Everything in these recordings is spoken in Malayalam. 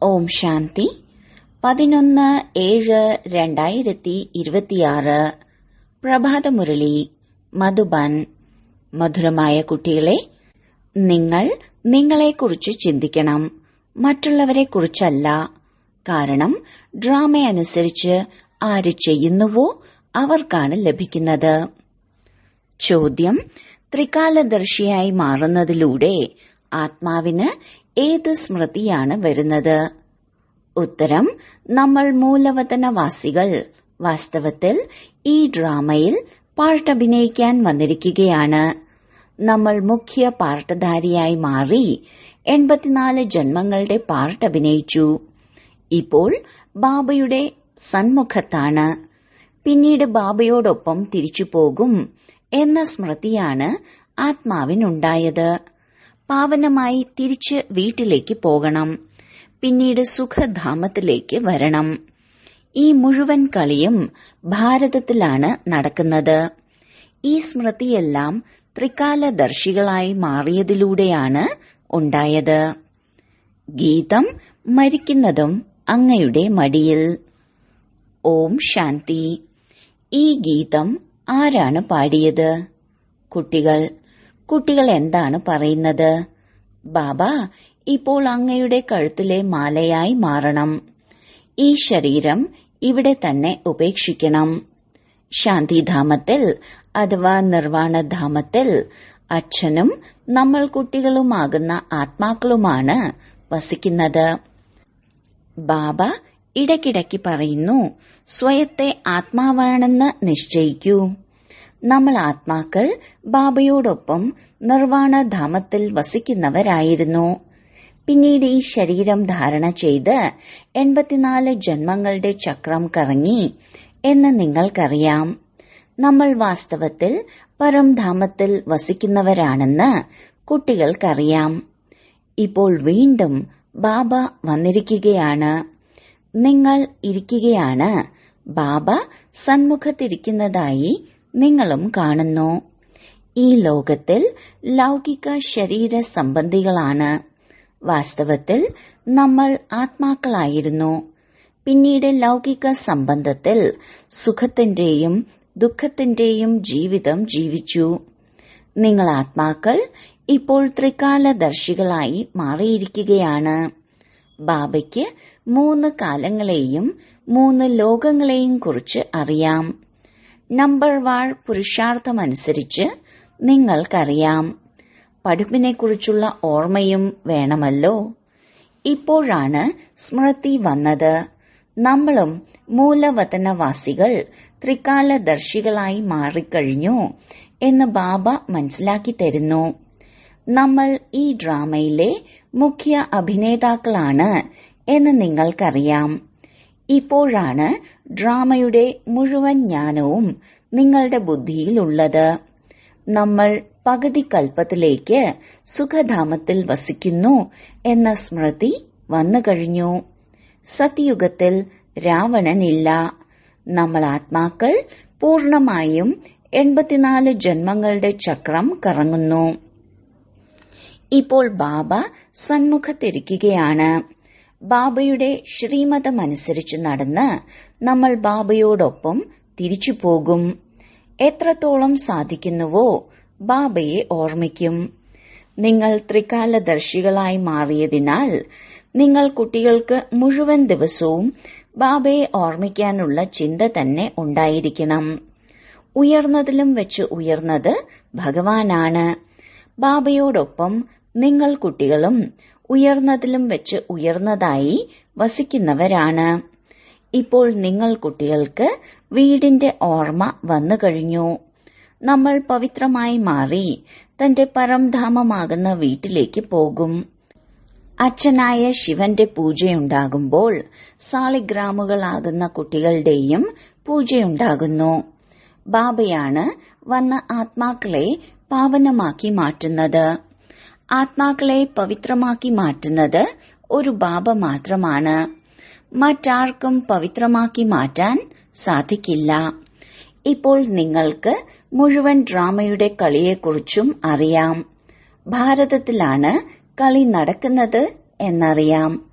ഓം ശാന്തി പതിനൊന്ന് ഏഴ് രണ്ടായിരത്തി ഇരുപത്തിയാറ് പ്രഭാതമുരളി മധുബൻ മധുരമായ കുട്ടികളെ നിങ്ങൾ നിങ്ങളെക്കുറിച്ച് ചിന്തിക്കണം മറ്റുള്ളവരെക്കുറിച്ചല്ല കാരണം ഡ്രാമയനുസരിച്ച് ആര് ചെയ്യുന്നുവോ അവർക്കാണ് ലഭിക്കുന്നത് ചോദ്യം ത്രികാലദർശിയായി മാറുന്നതിലൂടെ ആത്മാവിന് ഏത് സ്മൃതിയാണ് വരുന്നത് ഉത്തരം നമ്മൾ മൂലവതനവാസികൾ വാസ്തവത്തിൽ ഈ ഡ്രാമയിൽ പാർട്ടഭിനയിക്കാൻ വന്നിരിക്കുകയാണ് നമ്മൾ മുഖ്യ പാർട്ടധാരിയായി മാറി എൺപത്തിനാല് ജന്മങ്ങളുടെ പാർട്ട് അഭിനയിച്ചു ഇപ്പോൾ ബാബയുടെ സന്മുഖത്താണ് പിന്നീട് ബാബയോടൊപ്പം തിരിച്ചു പോകും എന്ന സ്മൃതിയാണ് ആത്മാവിനുണ്ടായത് പാവനമായി തിരിച്ച് വീട്ടിലേക്ക് പോകണം പിന്നീട് സുഖധാമത്തിലേക്ക് വരണം ഈ മുഴുവൻ കളിയും ഭാരതത്തിലാണ് നടക്കുന്നത് ഈ സ്മൃതിയെല്ലാം ത്രികാലദർശികളായി മാറിയതിലൂടെയാണ് ഉണ്ടായത് ഗീതം മരിക്കുന്നതും അങ്ങയുടെ മടിയിൽ ഓം ശാന്തി ഈ ഗീതം ആരാണ് പാടിയത് കുട്ടികൾ കുട്ടികൾ എന്താണ് പറയുന്നത് ബാബ ഇപ്പോൾ അങ്ങയുടെ കഴുത്തിലെ മാലയായി മാറണം ഈ ശരീരം ഇവിടെ തന്നെ ഉപേക്ഷിക്കണം ശാന്തിധാമത്തിൽ അഥവാ നിർവാണധാമത്തിൽ അച്ഛനും നമ്മൾ കുട്ടികളുമാകുന്ന ആത്മാക്കളുമാണ് വസിക്കുന്നത് ബാബ ഇടയ്ക്കിടയ്ക്ക് പറയുന്നു സ്വയത്തെ ആത്മാവാണെന്ന് നിശ്ചയിക്കൂ നമ്മൾ ആത്മാക്കൾ ബാബയോടൊപ്പം നിർവാണധാമത്തിൽ വസിക്കുന്നവരായിരുന്നു പിന്നീട് ഈ ശരീരം ധാരണ ചെയ്ത് എൺപത്തിനാല് ജന്മങ്ങളുടെ ചക്രം കറങ്ങി എന്ന് നിങ്ങൾക്കറിയാം നമ്മൾ വാസ്തവത്തിൽ പരംധാമത്തിൽ വസിക്കുന്നവരാണെന്ന് കുട്ടികൾക്കറിയാം ഇപ്പോൾ വീണ്ടും ബാബ വന്നിരിക്കുകയാണ് നിങ്ങൾ ഇരിക്കുകയാണ് ബാബ സന്മുഖത്തിരിക്കുന്നതായി നിങ്ങളും കാണുന്നു ഈ ലോകത്തിൽ ലൗകിക ശരീര സംബന്ധികളാണ് വാസ്തവത്തിൽ നമ്മൾ ആത്മാക്കളായിരുന്നു പിന്നീട് ലൗകിക സംബന്ധത്തിൽ സുഖത്തിന്റെയും ദുഃഖത്തിന്റെയും ജീവിതം ജീവിച്ചു നിങ്ങൾ ആത്മാക്കൾ ഇപ്പോൾ ത്രികാലദർശികളായി മാറിയിരിക്കുകയാണ് ബാബയ്ക്ക് മൂന്ന് കാലങ്ങളെയും മൂന്ന് ലോകങ്ങളെയും കുറിച്ച് അറിയാം നമ്പർ വാൾ പുരുഷാർത്ഥമനുസരിച്ച് നിങ്ങൾക്കറിയാം പഠിപ്പിനെക്കുറിച്ചുള്ള ഓർമ്മയും വേണമല്ലോ ഇപ്പോഴാണ് സ്മൃതി വന്നത് നമ്മളും മൂലവതനവാസികൾ ത്രികാലദർശികളായി മാറിക്കഴിഞ്ഞു എന്ന് ബാബ മനസ്സിലാക്കി തരുന്നു നമ്മൾ ഈ ഡ്രാമയിലെ മുഖ്യ അഭിനേതാക്കളാണ് എന്ന് നിങ്ങൾക്കറിയാം ഇപ്പോഴാണ് ഡ്രാമയുടെ മുഴുവൻ ജ്ഞാനവും നിങ്ങളുടെ ബുദ്ധിയിലുള്ളത് നമ്മൾ പകുതി കൽപ്പത്തിലേക്ക് സുഖധാമത്തിൽ വസിക്കുന്നു എന്ന സ്മൃതി വന്നു കഴിഞ്ഞു സത്യുഗത്തിൽ രാവണനില്ല നമ്മൾ ആത്മാക്കൾ പൂർണമായും എൺപത്തിനാല് ജന്മങ്ങളുടെ ചക്രം കറങ്ങുന്നു ഇപ്പോൾ ബാബ സന്മുഖത്തിരിക്കുകയാണ് ബാബയുടെ ശ്രീമതമനുസരിച്ച് നടന്ന് നമ്മൾ ബാബയോടൊപ്പം തിരിച്ചു പോകും എത്രത്തോളം സാധിക്കുന്നുവോ ബാബയെ ഓർമ്മിക്കും നിങ്ങൾ ത്രികാലദർശികളായി മാറിയതിനാൽ നിങ്ങൾ കുട്ടികൾക്ക് മുഴുവൻ ദിവസവും ബാബയെ ഓർമ്മിക്കാനുള്ള ചിന്ത തന്നെ ഉണ്ടായിരിക്കണം ഉയർന്നതിലും വെച്ച് ഉയർന്നത് ഭഗവാനാണ് ബാബയോടൊപ്പം നിങ്ങൾ കുട്ടികളും ഉയർന്നതിലും വെച്ച് ഉയർന്നതായി വസിക്കുന്നവരാണ് ഇപ്പോൾ നിങ്ങൾ കുട്ടികൾക്ക് വീടിന്റെ ഓർമ്മ വന്നു കഴിഞ്ഞു നമ്മൾ പവിത്രമായി മാറി തന്റെ പരംധാമമാകുന്ന വീട്ടിലേക്ക് പോകും അച്ഛനായ ശിവന്റെ പൂജയുണ്ടാകുമ്പോൾ സാളിഗ്രാമുകളാകുന്ന കുട്ടികളുടെയും പൂജയുണ്ടാകുന്നു ബാബയാണ് വന്ന ആത്മാക്കളെ പാവനമാക്കി മാറ്റുന്നത് ആത്മാക്കളെ പവിത്രമാക്കി മാറ്റുന്നത് ഒരു ബാബ മാത്രമാണ് മറ്റാർക്കും പവിത്രമാക്കി മാറ്റാൻ സാധിക്കില്ല ഇപ്പോൾ നിങ്ങൾക്ക് മുഴുവൻ ഡ്രാമയുടെ കളിയെക്കുറിച്ചും അറിയാം ഭാരതത്തിലാണ് കളി നടക്കുന്നത് എന്നറിയാം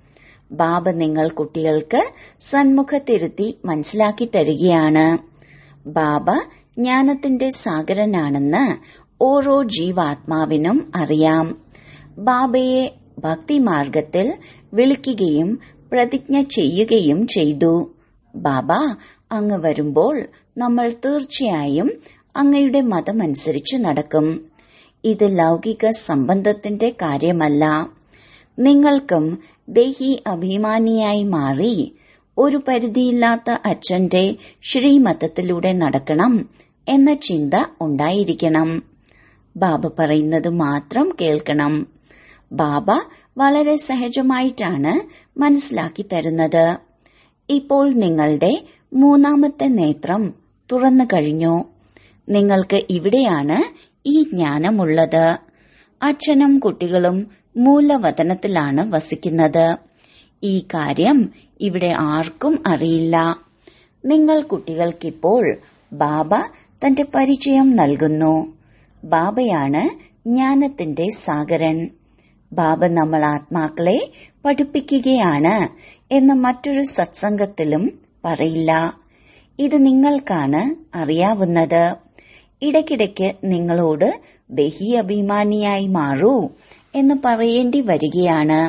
ബാബ നിങ്ങൾ കുട്ടികൾക്ക് സന്മുഖത്തിരുത്തി മനസ്സിലാക്കി തരികയാണ് ബാബ ജ്ഞാനത്തിന്റെ സാഗരനാണെന്ന് ഓരോ ജീവാത്മാവിനും അറിയാം ബാബയെ ഭക്തിമാർഗത്തിൽ വിളിക്കുകയും പ്രതിജ്ഞ ചെയ്യുകയും ചെയ്തു ബാബ അങ്ങ് വരുമ്പോൾ നമ്മൾ തീർച്ചയായും അങ്ങയുടെ മതമനുസരിച്ച് നടക്കും ഇത് ലൗകിക സംബന്ധത്തിന്റെ കാര്യമല്ല നിങ്ങൾക്കും ദേഹി അഭിമാനിയായി മാറി ഒരു പരിധിയില്ലാത്ത അച്ഛന്റെ ശ്രീമതത്തിലൂടെ നടക്കണം എന്ന ചിന്ത ഉണ്ടായിരിക്കണം ബാബ പറയുന്നത് മാത്രം കേൾക്കണം ബാബ വളരെ സഹജമായിട്ടാണ് മനസ്സിലാക്കി തരുന്നത് ഇപ്പോൾ നിങ്ങളുടെ മൂന്നാമത്തെ നേത്രം തുറന്നു കഴിഞ്ഞു നിങ്ങൾക്ക് ഇവിടെയാണ് ഈ ജ്ഞാനമുള്ളത് അച്ഛനും കുട്ടികളും മൂലവതനത്തിലാണ് വസിക്കുന്നത് ഈ കാര്യം ഇവിടെ ആർക്കും അറിയില്ല നിങ്ങൾ കുട്ടികൾക്കിപ്പോൾ ബാബ തന്റെ പരിചയം നൽകുന്നു ബാബയാണ് ജ്ഞാനത്തിന്റെ സാഗരൻ ബാബ നമ്മൾ ആത്മാക്കളെ പഠിപ്പിക്കുകയാണ് എന്ന് മറ്റൊരു സത്സംഗത്തിലും പറയില്ല ഇത് നിങ്ങൾക്കാണ് അറിയാവുന്നത് ഇടയ്ക്കിടയ്ക്ക് നിങ്ങളോട് ദഹി അഭിമാനിയായി മാറൂ എന്ന് പറയേണ്ടി വരികയാണ്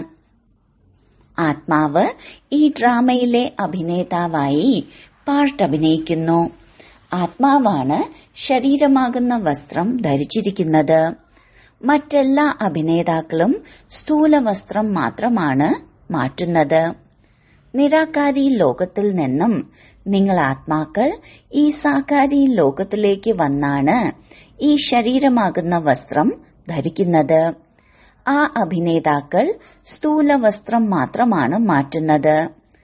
ആത്മാവ് ഈ ഡ്രാമയിലെ അഭിനേതാവായി പാർട്ട് അഭിനയിക്കുന്നു ആത്മാവാണ് ശരീരമാകുന്ന വസ്ത്രം ധരിച്ചിരിക്കുന്നത് മറ്റെല്ലാ അഭിനേതാക്കളും സ്ഥൂല വസ്ത്രം മാത്രമാണ് മാറ്റുന്നത് നിരാകാരി ലോകത്തിൽ നിന്നും നിങ്ങൾ ആത്മാക്കൾ ഈ സാകാരി ലോകത്തിലേക്ക് വന്നാണ് ഈ ശരീരമാകുന്ന വസ്ത്രം ധരിക്കുന്നത് ആ അഭിനേതാക്കൾ സ്ഥൂല വസ്ത്രം മാത്രമാണ് മാറ്റുന്നത്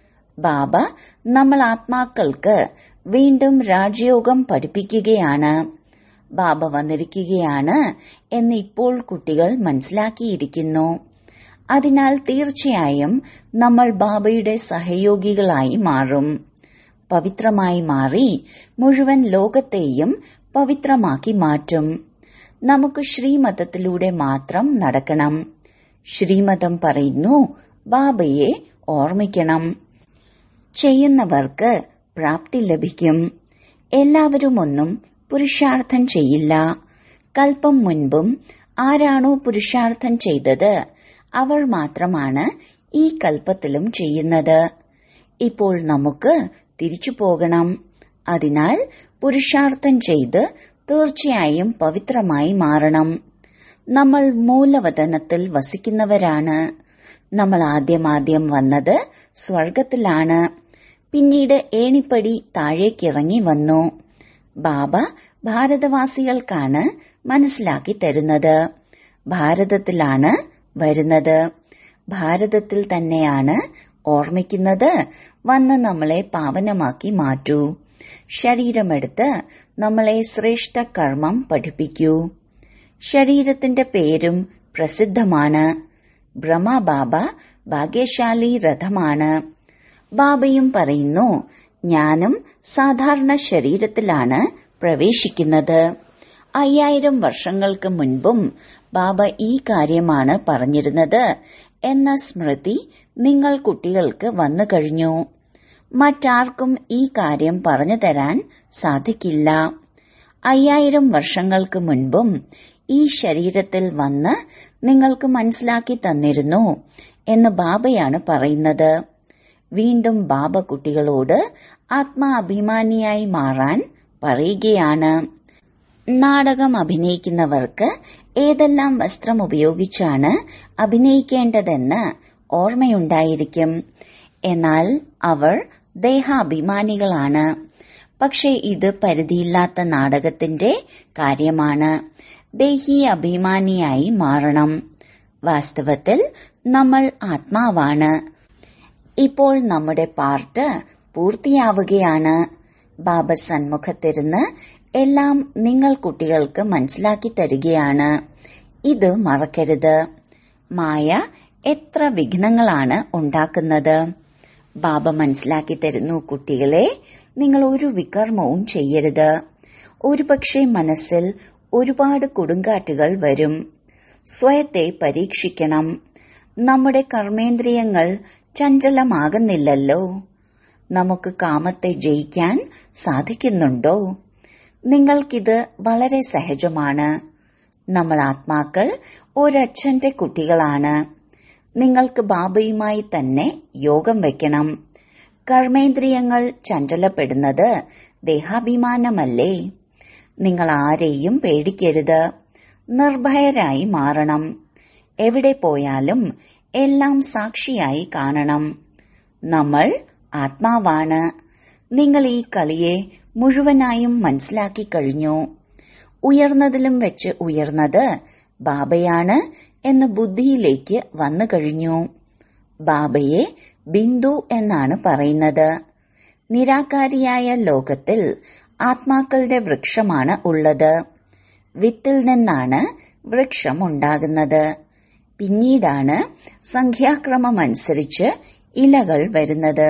ബാബ നമ്മൾ ആത്മാക്കൾക്ക് വീണ്ടും രാജയോഗം പഠിപ്പിക്കുകയാണ് ബാബ വന്നിരിക്കുകയാണ് എന്ന് ഇപ്പോൾ കുട്ടികൾ മനസ്സിലാക്കിയിരിക്കുന്നു അതിനാൽ തീർച്ചയായും നമ്മൾ ബാബയുടെ സഹയോഗികളായി മാറും പവിത്രമായി മാറി മുഴുവൻ ലോകത്തെയും പവിത്രമാക്കി മാറ്റും നമുക്ക് ശ്രീമതത്തിലൂടെ മാത്രം നടക്കണം ശ്രീമതം പറയുന്നു ബാബയെ ഓർമ്മിക്കണം ചെയ്യുന്നവർക്ക് പ്രാപ്തി ലഭിക്കും എല്ലാവരും ഒന്നും പുരുഷാർത്ഥം ചെയ്യില്ല കൽപ്പം മുൻപും ആരാണോ പുരുഷാർത്ഥം ചെയ്തത് അവർ മാത്രമാണ് ഈ കൽപ്പത്തിലും ചെയ്യുന്നത് ഇപ്പോൾ നമുക്ക് തിരിച്ചു പോകണം അതിനാൽ പുരുഷാർത്ഥം ചെയ്ത് തീർച്ചയായും പവിത്രമായി മാറണം നമ്മൾ മൂലവതനത്തിൽ വസിക്കുന്നവരാണ് നമ്മൾ ആദ്യമാദ്യം വന്നത് സ്വർഗത്തിലാണ് പിന്നീട് ഏണിപ്പടി താഴേക്കിറങ്ങി വന്നു ബാബ ഭാരതവാസികൾക്കാണ് മനസ്സിലാക്കി തരുന്നത് ഭാരതത്തിലാണ് വരുന്നത് ഭാരതത്തിൽ തന്നെയാണ് ഓർമ്മിക്കുന്നത് വന്ന് നമ്മളെ പാവനമാക്കി മാറ്റൂ ശരീരമെടുത്ത് നമ്മളെ ശ്രേഷ്ഠ കർമ്മം പഠിപ്പിക്കൂ ശരീരത്തിന്റെ പേരും പ്രസിദ്ധമാണ് ബ്രഹ്മബാബ ഭാഗ്യശാലി രഥമാണ് ബാബയും പറയുന്നു ഞാനും സാധാരണ ശരീരത്തിലാണ് പ്രവേശിക്കുന്നത് അയ്യായിരം വർഷങ്ങൾക്ക് മുൻപും ബാബ ഈ കാര്യമാണ് പറഞ്ഞിരുന്നത് എന്ന സ്മൃതി നിങ്ങൾ കുട്ടികൾക്ക് വന്നു കഴിഞ്ഞു മറ്റാർക്കും ഈ കാര്യം പറഞ്ഞു തരാൻ സാധിക്കില്ല അയ്യായിരം വർഷങ്ങൾക്ക് മുൻപും ഈ ശരീരത്തിൽ വന്ന് നിങ്ങൾക്ക് മനസ്സിലാക്കി തന്നിരുന്നു എന്ന് ബാബയാണ് പറയുന്നത് വീണ്ടും ബാബ കുട്ടികളോട് ആത്മാഭിമാനിയായി മാറാൻ പറയുകയാണ് നാടകം അഭിനയിക്കുന്നവർക്ക് ഏതെല്ലാം വസ്ത്രം ഉപയോഗിച്ചാണ് അഭിനയിക്കേണ്ടതെന്ന് ഓർമ്മയുണ്ടായിരിക്കും എന്നാൽ അവർ ദേഹാഭിമാനികളാണ് പക്ഷേ ഇത് പരിധിയില്ലാത്ത നാടകത്തിന്റെ കാര്യമാണ് ദേഹി അഭിമാനിയായി മാറണം വാസ്തവത്തിൽ നമ്മൾ ആത്മാവാണ് ഇപ്പോൾ നമ്മുടെ പാർട്ട് പൂർത്തിയാവുകയാണ് ബാബ സന്മുഖത്തിരുന്ന് എല്ലാം നിങ്ങൾ കുട്ടികൾക്ക് മനസ്സിലാക്കി തരികയാണ് ഇത് മറക്കരുത് മായ എത്ര വിഘ്നങ്ങളാണ് ഉണ്ടാക്കുന്നത് ബാബ മനസ്സിലാക്കി തരുന്നു കുട്ടികളെ നിങ്ങൾ ഒരു വികർമ്മവും ചെയ്യരുത് ഒരുപക്ഷെ മനസ്സിൽ ഒരുപാട് കൊടുങ്കാറ്റുകൾ വരും സ്വയത്തെ പരീക്ഷിക്കണം നമ്മുടെ കർമ്മേന്ദ്രിയങ്ങൾ ചഞ്ചലമാകുന്നില്ലല്ലോ നമുക്ക് കാമത്തെ ജയിക്കാൻ സാധിക്കുന്നുണ്ടോ നിങ്ങൾക്കിത് വളരെ സഹജമാണ് നമ്മൾ ആത്മാക്കൾ ഒരച്ഛന്റെ കുട്ടികളാണ് നിങ്ങൾക്ക് ബാബയുമായി തന്നെ യോഗം വെക്കണം കർമ്മേന്ദ്രിയങ്ങൾ ചഞ്ചലപ്പെടുന്നത് ദേഹാഭിമാനമല്ലേ നിങ്ങൾ ആരെയും പേടിക്കരുത് നിർഭയരായി മാറണം എവിടെ പോയാലും എല്ലാം സാക്ഷിയായി കാണണം നമ്മൾ ആത്മാവാണ് നിങ്ങൾ ഈ കളിയെ മുഴുവനായും മനസ്സിലാക്കി കഴിഞ്ഞു ഉയർന്നതിലും വെച്ച് ഉയർന്നത് ബാബയാണ് എന്ന ബുദ്ധിയിലേക്ക് വന്നു കഴിഞ്ഞു ബാബയെ ബിന്ദു എന്നാണ് പറയുന്നത് നിരാകാരിയായ ലോകത്തിൽ ആത്മാക്കളുടെ വൃക്ഷമാണ് ഉള്ളത് വിത്തിൽ നിന്നാണ് വൃക്ഷം ഉണ്ടാകുന്നത് പിന്നീടാണ് സംഖ്യാക്രമമനുസരിച്ച് ഇലകൾ വരുന്നത്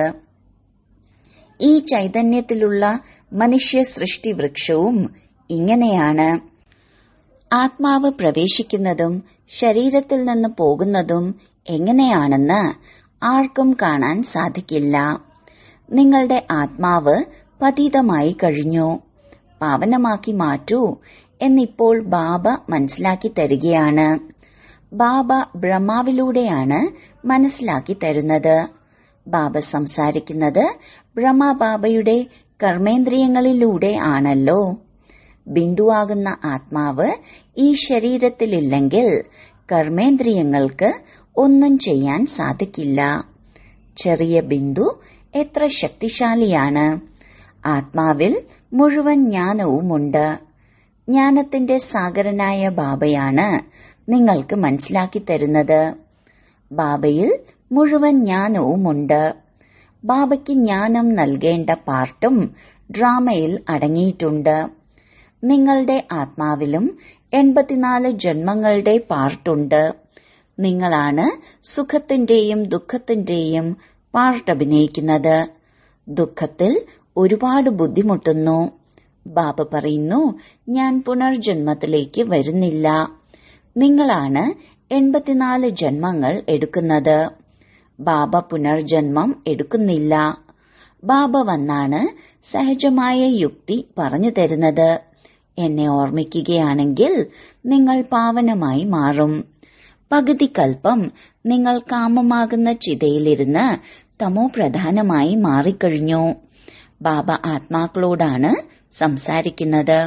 ഈ ചൈതന്യത്തിലുള്ള മനുഷ്യ സൃഷ്ടി വൃക്ഷവും ഇങ്ങനെയാണ് ആത്മാവ് പ്രവേശിക്കുന്നതും ശരീരത്തിൽ നിന്ന് പോകുന്നതും എങ്ങനെയാണെന്ന് ആർക്കും കാണാൻ സാധിക്കില്ല നിങ്ങളുടെ ആത്മാവ് പതീതമായി കഴിഞ്ഞു പാവനമാക്കി മാറ്റൂ എന്നിപ്പോൾ ബാബ മനസ്സിലാക്കി തരികയാണ് ബാബ ബ്രഹ്മാവിലൂടെയാണ് മനസ്സിലാക്കി തരുന്നത് ബാബ സംസാരിക്കുന്നത് ബ്രഹ്മബാബയുടെ കർമ്മേന്ദ്രിയങ്ങളിലൂടെ ആണല്ലോ ബിന്ദുവാകുന്ന ആത്മാവ് ഈ ശരീരത്തിലില്ലെങ്കിൽ കർമ്മേന്ദ്രിയങ്ങൾക്ക് ഒന്നും ചെയ്യാൻ സാധിക്കില്ല ചെറിയ ബിന്ദു എത്ര ശക്തിശാലിയാണ് ആത്മാവിൽ മുഴുവൻ ജ്ഞാനവുമുണ്ട് ജ്ഞാനത്തിന്റെ സാഗരനായ ബാബയാണ് നിങ്ങൾക്ക് മനസ്സിലാക്കി തരുന്നത് ബാബയിൽ മുഴുവൻ ജ്ഞാനവുമുണ്ട് ബാബയ്ക്ക് ജ്ഞാനം നൽകേണ്ട പാർട്ടും ഡ്രാമയിൽ അടങ്ങിയിട്ടുണ്ട് നിങ്ങളുടെ ആത്മാവിലും എൺപത്തിനാല് ജന്മങ്ങളുടെ പാർട്ടുണ്ട് നിങ്ങളാണ് സുഖത്തിന്റെയും ദുഃഖത്തിന്റെയും പാർട്ട് അഭിനയിക്കുന്നത് ദുഃഖത്തിൽ ഒരുപാട് ബുദ്ധിമുട്ടുന്നു ബാബ പറയുന്നു ഞാൻ പുനർജന്മത്തിലേക്ക് വരുന്നില്ല നിങ്ങളാണ് എൺപത്തിനാല് ജന്മങ്ങൾ എടുക്കുന്നത് ബാബ പുനർജന്മം എടുക്കുന്നില്ല ബാബ വന്നാണ് സഹജമായ യുക്തി പറഞ്ഞു തരുന്നത് എന്നെ ഓർമ്മിക്കുകയാണെങ്കിൽ നിങ്ങൾ പാവനമായി മാറും പകുതി കൽപ്പം നിങ്ങൾ കാമമാകുന്ന ചിതയിലിരുന്ന് തമോ പ്രധാനമായി മാറിക്കഴിഞ്ഞു ബാബ ആത്മാക്കളോടാണ് സംസാരിക്കുന്നത്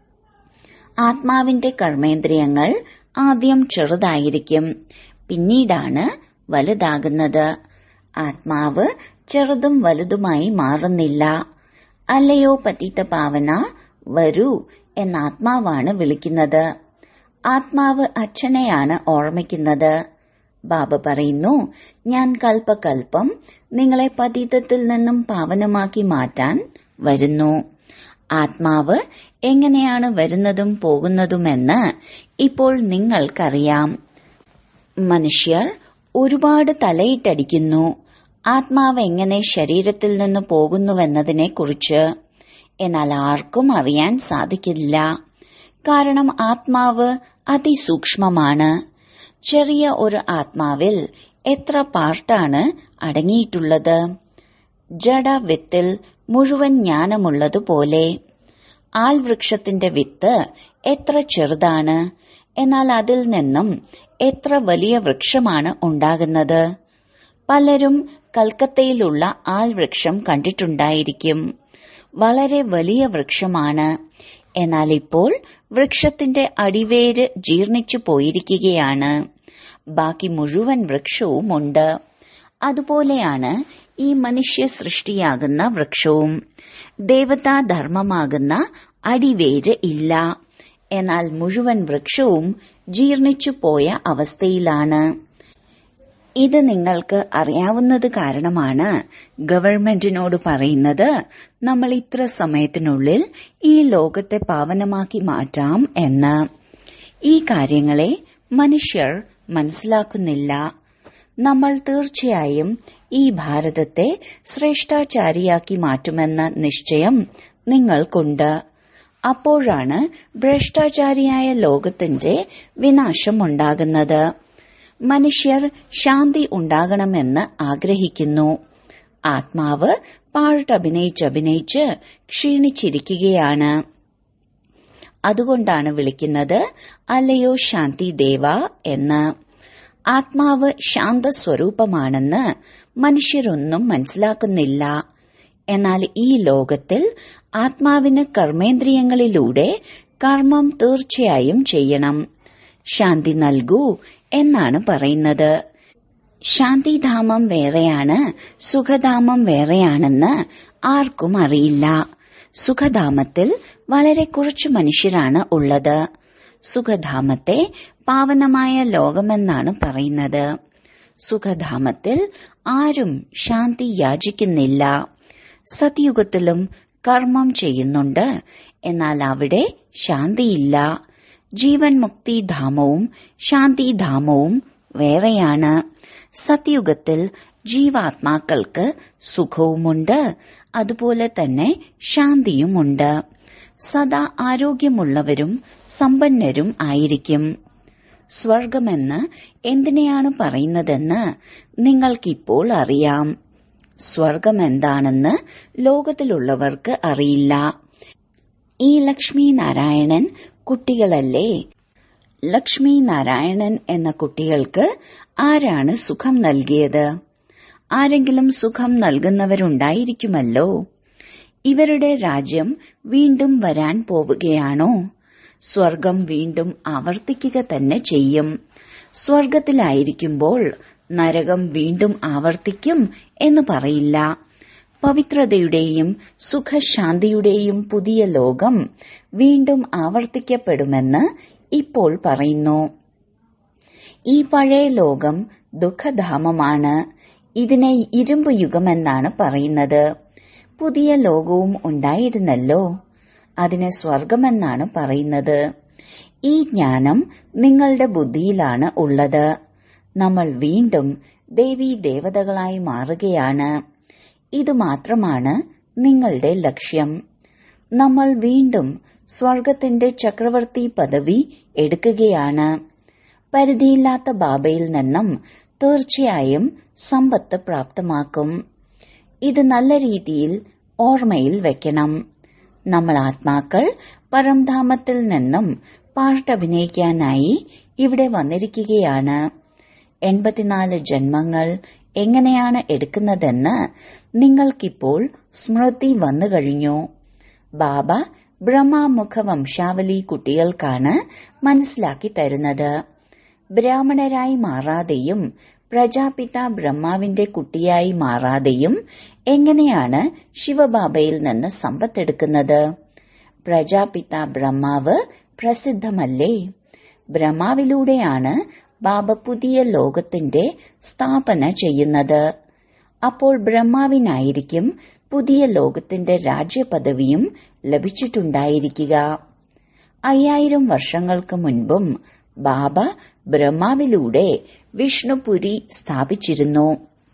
ആത്മാവിന്റെ കർമ്മേന്ദ്രിയങ്ങൾ ആദ്യം ചെറുതായിരിക്കും പിന്നീടാണ് വലുതാകുന്നത് ആത്മാവ് ചെറുതും വലുതുമായി മാറുന്നില്ല അല്ലയോ പതിത്ത പാവന വരൂ എന്ന ആത്മാവാണ് വിളിക്കുന്നത് ആത്മാവ് അച്ഛനെയാണ് ഓർമ്മിക്കുന്നത് ബാബ പറയുന്നു ഞാൻ കൽപ്പകൽപ്പം നിങ്ങളെ പതീതത്തിൽ നിന്നും പാവനമാക്കി മാറ്റാൻ വരുന്നു ആത്മാവ് എങ്ങനെയാണ് വരുന്നതും പോകുന്നതുമെന്ന് ഇപ്പോൾ നിങ്ങൾക്കറിയാം മനുഷ്യർ ഒരുപാട് തലയിട്ടടിക്കുന്നു ആത്മാവ് എങ്ങനെ ശരീരത്തിൽ നിന്ന് പോകുന്നുവെന്നതിനെ കുറിച്ച് എന്നാൽ ആർക്കും അറിയാൻ സാധിക്കില്ല കാരണം ആത്മാവ് അതിസൂക്ഷ്മമാണ് ചെറിയ ഒരു ആത്മാവിൽ എത്ര പാർട്ടാണ് അടങ്ങിയിട്ടുള്ളത് ജഡ വിത്തിൽ മുഴുവൻ ജ്ഞാനമുള്ളതുപോലെ ആൽവൃക്ഷത്തിന്റെ വിത്ത് എത്ര ചെറുതാണ് എന്നാൽ അതിൽ നിന്നും എത്ര വലിയ വൃക്ഷമാണ് ഉണ്ടാകുന്നത് പലരും കൽക്കത്തയിലുള്ള ആൽവൃക്ഷം കണ്ടിട്ടുണ്ടായിരിക്കും വളരെ വലിയ വൃക്ഷമാണ് എന്നാൽ ഇപ്പോൾ വൃക്ഷത്തിന്റെ അടിവേര് ജീർണിച്ചു പോയിരിക്കുകയാണ് ബാക്കി മുഴുവൻ വൃക്ഷവുമുണ്ട് അതുപോലെയാണ് ഈ മനുഷ്യ സൃഷ്ടിയാകുന്ന വൃക്ഷവും ദേവതാധർമ്മമാകുന്ന അടിവേര് ഇല്ല എന്നാൽ മുഴുവൻ വൃക്ഷവും ജീർണിച്ചു പോയ അവസ്ഥയിലാണ് ഇത് നിങ്ങൾക്ക് അറിയാവുന്നത് കാരണമാണ് ഗവൺമെന്റിനോട് പറയുന്നത് നമ്മൾ ഇത്ര സമയത്തിനുള്ളിൽ ഈ ലോകത്തെ പാവനമാക്കി മാറ്റാം എന്ന് ഈ കാര്യങ്ങളെ മനുഷ്യർ മനസ്സിലാക്കുന്നില്ല നമ്മൾ തീർച്ചയായും ഈ ഭാരതത്തെ ശ്രേഷ്ഠാചാരിയാക്കി മാറ്റുമെന്ന നിശ്ചയം നിങ്ങൾക്കുണ്ട് അപ്പോഴാണ് ഭ്രഷ്ടാചാരിയായ ലോകത്തിന്റെ വിനാശം ഉണ്ടാകുന്നത് മനുഷ്യർ ശാന്തി ഉണ്ടാകണമെന്ന് ആഗ്രഹിക്കുന്നു ആത്മാവ് പാട്ടഭിനയിച്ചഭിനയിച്ച് ക്ഷീണിച്ചിരിക്കുകയാണ് അതുകൊണ്ടാണ് വിളിക്കുന്നത് അല്ലയോ ശാന്തി ദേവ എന്ന് ആത്മാവ് ശാന്തസ്വരൂപമാണെന്ന് മനുഷ്യരൊന്നും മനസ്സിലാക്കുന്നില്ല എന്നാൽ ഈ ലോകത്തിൽ ആത്മാവിന് കർമ്മേന്ദ്രിയങ്ങളിലൂടെ കർമ്മം തീർച്ചയായും ചെയ്യണം ശാന്തി നൽകൂ എന്നാണ് പറയുന്നത് ശാന്തിധാമം വേറെയാണ് സുഖധാമം വേറെയാണെന്ന് ആർക്കും അറിയില്ല സുഖധാമത്തിൽ വളരെ കുറച്ചു മനുഷ്യരാണ് ഉള്ളത് സുഖധാമത്തെ പാവനമായ ലോകമെന്നാണ് പറയുന്നത് സുഖധാമത്തിൽ ആരും ശാന്തി യാചിക്കുന്നില്ല സത്യുഗത്തിലും കർമ്മം ചെയ്യുന്നുണ്ട് എന്നാൽ അവിടെ ശാന്തിയില്ല ജീവൻ മുക്തിധാമവും ശാന്തിധാമവും വേറെയാണ് സത്യുഗത്തിൽ ജീവാത്മാക്കൾക്ക് സുഖവുമുണ്ട് അതുപോലെ തന്നെ ശാന്തിയുമുണ്ട് സദാ ആരോഗ്യമുള്ളവരും സമ്പന്നരും ആയിരിക്കും സ്വർഗമെന്ന് എന്തിനെയാണ് പറയുന്നതെന്ന് നിങ്ങൾക്കിപ്പോൾ അറിയാം സ്വർഗം എന്താണെന്ന് ലോകത്തിലുള്ളവർക്ക് അറിയില്ല ഈ ലക്ഷ്മി നാരായണൻ കുട്ടികളല്ലേ ലക്ഷ്മി നാരായണൻ എന്ന കുട്ടികൾക്ക് ആരാണ് സുഖം നൽകിയത് ആരെങ്കിലും സുഖം നൽകുന്നവരുണ്ടായിരിക്കുമല്ലോ ഇവരുടെ രാജ്യം വീണ്ടും വരാൻ പോവുകയാണോ സ്വർഗം വീണ്ടും ആവർത്തിക്കുക തന്നെ ചെയ്യും സ്വർഗത്തിലായിരിക്കുമ്പോൾ നരകം വീണ്ടും ആവർത്തിക്കും എന്ന് പറയില്ല പവിത്രതയുടെയും സുഖശാന്തിയുടെയും പുതിയ ലോകം വീണ്ടും ആവർത്തിക്കപ്പെടുമെന്ന് ഇപ്പോൾ പറയുന്നു ഈ പഴയ ലോകം ദുഃഖധാമമാണ് ഇതിനെ ഇരുമ്പ് യുഗമെന്നാണ് പറയുന്നത് പുതിയ ലോകവും ഉണ്ടായിരുന്നല്ലോ അതിനെ സ്വർഗമെന്നാണ് പറയുന്നത് ഈ ജ്ഞാനം നിങ്ങളുടെ ബുദ്ധിയിലാണ് ഉള്ളത് നമ്മൾ വീണ്ടും ദേവീ ദേവതകളായി മാറുകയാണ് ഇത് മാത്രമാണ് നിങ്ങളുടെ ലക്ഷ്യം നമ്മൾ വീണ്ടും സ്വർഗത്തിന്റെ ചക്രവർത്തി പദവി എടുക്കുകയാണ് പരിധിയില്ലാത്ത ബാബയിൽ നിന്നും തീർച്ചയായും സമ്പത്ത് പ്രാപ്തമാക്കും ഇത് നല്ല രീതിയിൽ ഓർമ്മയിൽ വെക്കണം നമ്മൾ ആത്മാക്കൾ പരംധാമത്തിൽ നിന്നും പാട്ടഭിനയിക്കാനായി ഇവിടെ വന്നിരിക്കുകയാണ് എൺപത്തിനാല് ജന്മങ്ങൾ എങ്ങനെയാണ് എടുക്കുന്നതെന്ന് നിങ്ങൾക്കിപ്പോൾ സ്മൃതി വന്നു കഴിഞ്ഞു ബാബ ബ്രഹ്മമുഖ വംശാവലി കുട്ടികൾക്കാണ് മനസ്സിലാക്കി തരുന്നത് ബ്രാഹ്മണരായി മാറാതെയും പ്രജാപിത ബ്രഹ്മാവിന്റെ കുട്ടിയായി മാറാതെയും എങ്ങനെയാണ് ശിവബാബയിൽ നിന്ന് സമ്പത്തെടുക്കുന്നത് പ്രജാപിത ബ്രഹ്മാവ് പ്രസിദ്ധമല്ലേ ബ്രഹ്മാവിലൂടെയാണ് ബാബ പുതിയ ലോകത്തിന്റെ സ്ഥാപന ചെയ്യുന്നത് അപ്പോൾ ബ്രഹ്മാവിനായിരിക്കും പുതിയ ലോകത്തിന്റെ രാജ്യപദവിയും ലഭിച്ചിട്ടുണ്ടായിരിക്കുക അയ്യായിരം വർഷങ്ങൾക്ക് മുൻപും ബാബ ബ്രഹ്മാവിലൂടെ വിഷ്ണുപുരി സ്ഥാപിച്ചിരുന്നു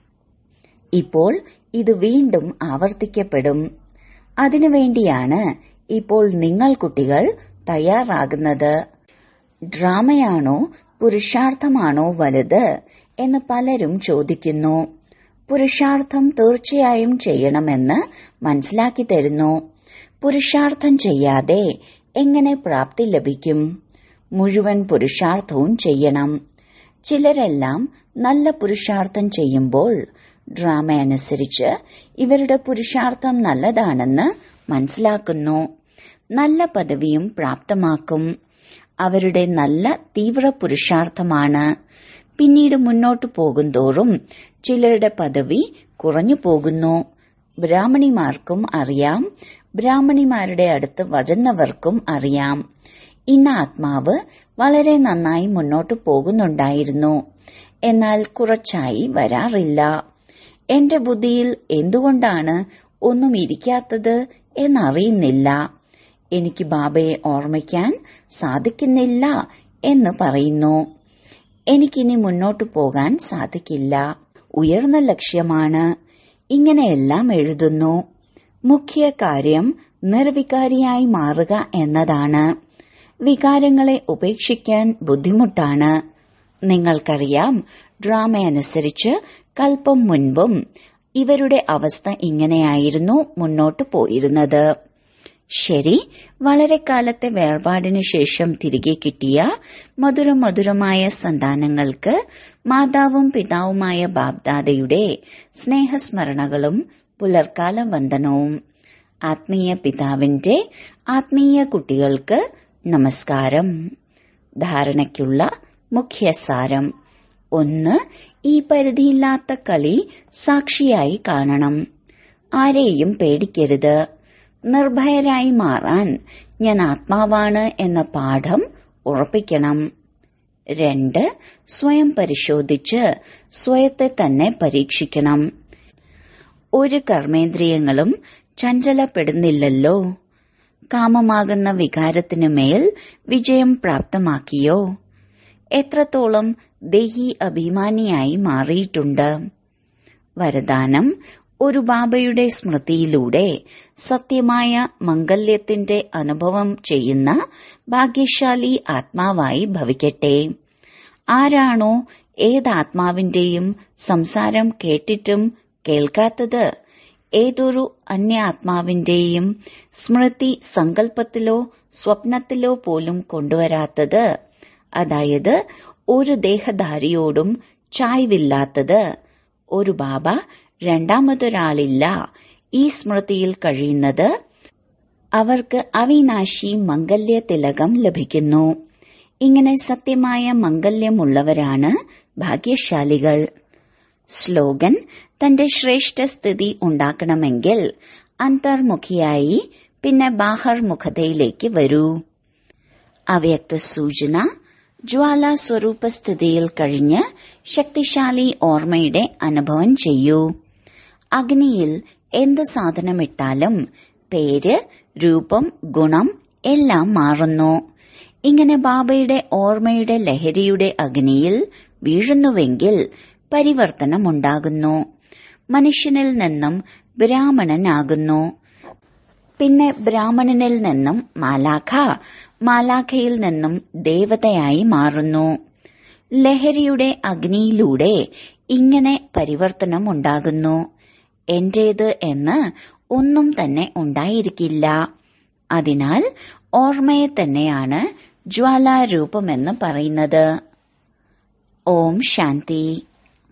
ഇപ്പോൾ ഇത് വീണ്ടും ആവർത്തിക്കപ്പെടും അതിനുവേണ്ടിയാണ് ഇപ്പോൾ നിങ്ങൾ കുട്ടികൾ തയ്യാറാകുന്നത് ഡ്രാമയാണോ പുരുഷാർത്ഥമാണോ വലുത് എന്ന് പലരും ചോദിക്കുന്നു പുരുഷാർത്ഥം തീർച്ചയായും ചെയ്യണമെന്ന് മനസ്സിലാക്കി തരുന്നു പുരുഷാർത്ഥം ചെയ്യാതെ എങ്ങനെ പ്രാപ്തി ലഭിക്കും മുഴുവൻ പുരുഷാർത്ഥവും ചെയ്യണം ചിലരെല്ലാം നല്ല പുരുഷാർത്ഥം ചെയ്യുമ്പോൾ ഡ്രാമ അനുസരിച്ച് ഇവരുടെ പുരുഷാർത്ഥം നല്ലതാണെന്ന് മനസ്സിലാക്കുന്നു നല്ല പദവിയും പ്രാപ്തമാക്കും അവരുടെ നല്ല തീവ്ര പുരുഷാർത്ഥമാണ് പിന്നീട് മുന്നോട്ടു പോകുന്തോറും ചിലരുടെ പദവി കുറഞ്ഞു പോകുന്നു ബ്രാഹ്മണിമാർക്കും അറിയാം ബ്രാഹ്മണിമാരുടെ അടുത്ത് വരുന്നവർക്കും അറിയാം ഇന്ന ആത്മാവ് വളരെ നന്നായി മുന്നോട്ടു പോകുന്നുണ്ടായിരുന്നു എന്നാൽ കുറച്ചായി വരാറില്ല എന്റെ ബുദ്ധിയിൽ എന്തുകൊണ്ടാണ് ഒന്നും ഇരിക്കാത്തത് എന്നറിയുന്നില്ല എനിക്ക് ബാബയെ ഓർമ്മിക്കാൻ സാധിക്കുന്നില്ല എന്ന് പറയുന്നു എനിക്കിനി മുന്നോട്ടു പോകാൻ സാധിക്കില്ല ഉയർന്ന ലക്ഷ്യമാണ് ഇങ്ങനെയെല്ലാം എഴുതുന്നു മുഖ്യ കാര്യം നിർവികാരിയായി മാറുക എന്നതാണ് വികാരങ്ങളെ ഉപേക്ഷിക്കാൻ ബുദ്ധിമുട്ടാണ് നിങ്ങൾക്കറിയാം ഡ്രാമ അനുസരിച്ച് കൽപ്പം മുൻപും ഇവരുടെ അവസ്ഥ ഇങ്ങനെയായിരുന്നു മുന്നോട്ടു പോയിരുന്നത് ശരി വളരെ കാലത്തെ വേർപാടിനു ശേഷം തിരികെ കിട്ടിയ മധുര മധുരമായ സന്താനങ്ങൾക്ക് മാതാവും പിതാവുമായ ബാബ്ദാദയുടെ സ്നേഹസ്മരണകളും പുലർക്കാല വന്ദനവും ആത്മീയ പിതാവിന്റെ ആത്മീയ കുട്ടികൾക്ക് നമസ്കാരം ധാരണയ്ക്കുള്ള മുഖ്യസാരം ഒന്ന് ഈ പരിധിയില്ലാത്ത കളി സാക്ഷിയായി കാണണം ആരെയും പേടിക്കരുത് നിർഭയരായി മാറാൻ ഞാൻ ആത്മാവാണ് എന്ന പാഠം ഉറപ്പിക്കണം രണ്ട് സ്വയം പരിശോധിച്ച് സ്വയത്തെ തന്നെ പരീക്ഷിക്കണം ഒരു കർമ്മേന്ദ്രിയങ്ങളും ചഞ്ചലപ്പെടുന്നില്ലല്ലോ കാമമാകുന്ന വികാരത്തിനു മേൽ വിജയം പ്രാപ്തമാക്കിയോ എത്രത്തോളം ദേഹി അഭിമാനിയായി മാറിയിട്ടുണ്ട് വരദാനം ഒരു ബാബയുടെ സ്മൃതിയിലൂടെ സത്യമായ മംഗല്യത്തിന്റെ അനുഭവം ചെയ്യുന്ന ഭാഗ്യശാലി ആത്മാവായി ഭവിക്കട്ടെ ആരാണോ ഏതാത്മാവിന്റെയും സംസാരം കേട്ടിട്ടും കേൾക്കാത്തത് ഏതൊരു അന്യാത്മാവിന്റെയും സ്മൃതി സങ്കല്പത്തിലോ സ്വപ്നത്തിലോ പോലും കൊണ്ടുവരാത്തത് അതായത് ഒരു ദേഹധാരിയോടും ചായ്വില്ലാത്തത് ഒരു ബാബ രണ്ടാമതൊരാളില്ല ഈ സ്മൃതിയിൽ കഴിയുന്നത് അവർക്ക് അവിനാശി മംഗല്യ തിലകം ലഭിക്കുന്നു ഇങ്ങനെ സത്യമായ മംഗല്യമുള്ളവരാണ് ഭാഗ്യശാലികൾ സ്ലോഗൻ തന്റെ ശ്രേഷ്ഠ സ്ഥിതി ഉണ്ടാക്കണമെങ്കിൽ അന്തർമുഖിയായി പിന്നെ ബാഹർമുഖതയിലേക്ക് വരൂ അവ്യക്ത സൂചന ജ്വാല സ്വരൂപസ്ഥിതിയിൽ കഴിഞ്ഞ് ശക്തിശാലി ഓർമ്മയുടെ അനുഭവം ചെയ്യൂ അഗ്നിയിൽ എന്ത് സാധനമിട്ടാലും പേര് രൂപം ഗുണം എല്ലാം മാറുന്നു ഇങ്ങനെ ബാബയുടെ ഓർമ്മയുടെ ലഹരിയുടെ അഗ്നിയിൽ വീഴുന്നുവെങ്കിൽ പരിവർത്തനമുണ്ടാകുന്നു മനുഷ്യനിൽ നിന്നും ബ്രാഹ്മണനാകുന്നു പിന്നെ ബ്രാഹ്മണനിൽ നിന്നും മാലാഖ മാലാഖയിൽ നിന്നും ദേവതയായി മാറുന്നു ലഹരിയുടെ അഗ്നിയിലൂടെ ഇങ്ങനെ പരിവർത്തനം ഉണ്ടാകുന്നു എന്റേത് എന്ന് ഒന്നും തന്നെ ഉണ്ടായിരിക്കില്ല അതിനാൽ ഓർമ്മയെ തന്നെയാണ് ജ്വാലാരൂപമെന്ന് പറയുന്നത് ഓം ശാന്തി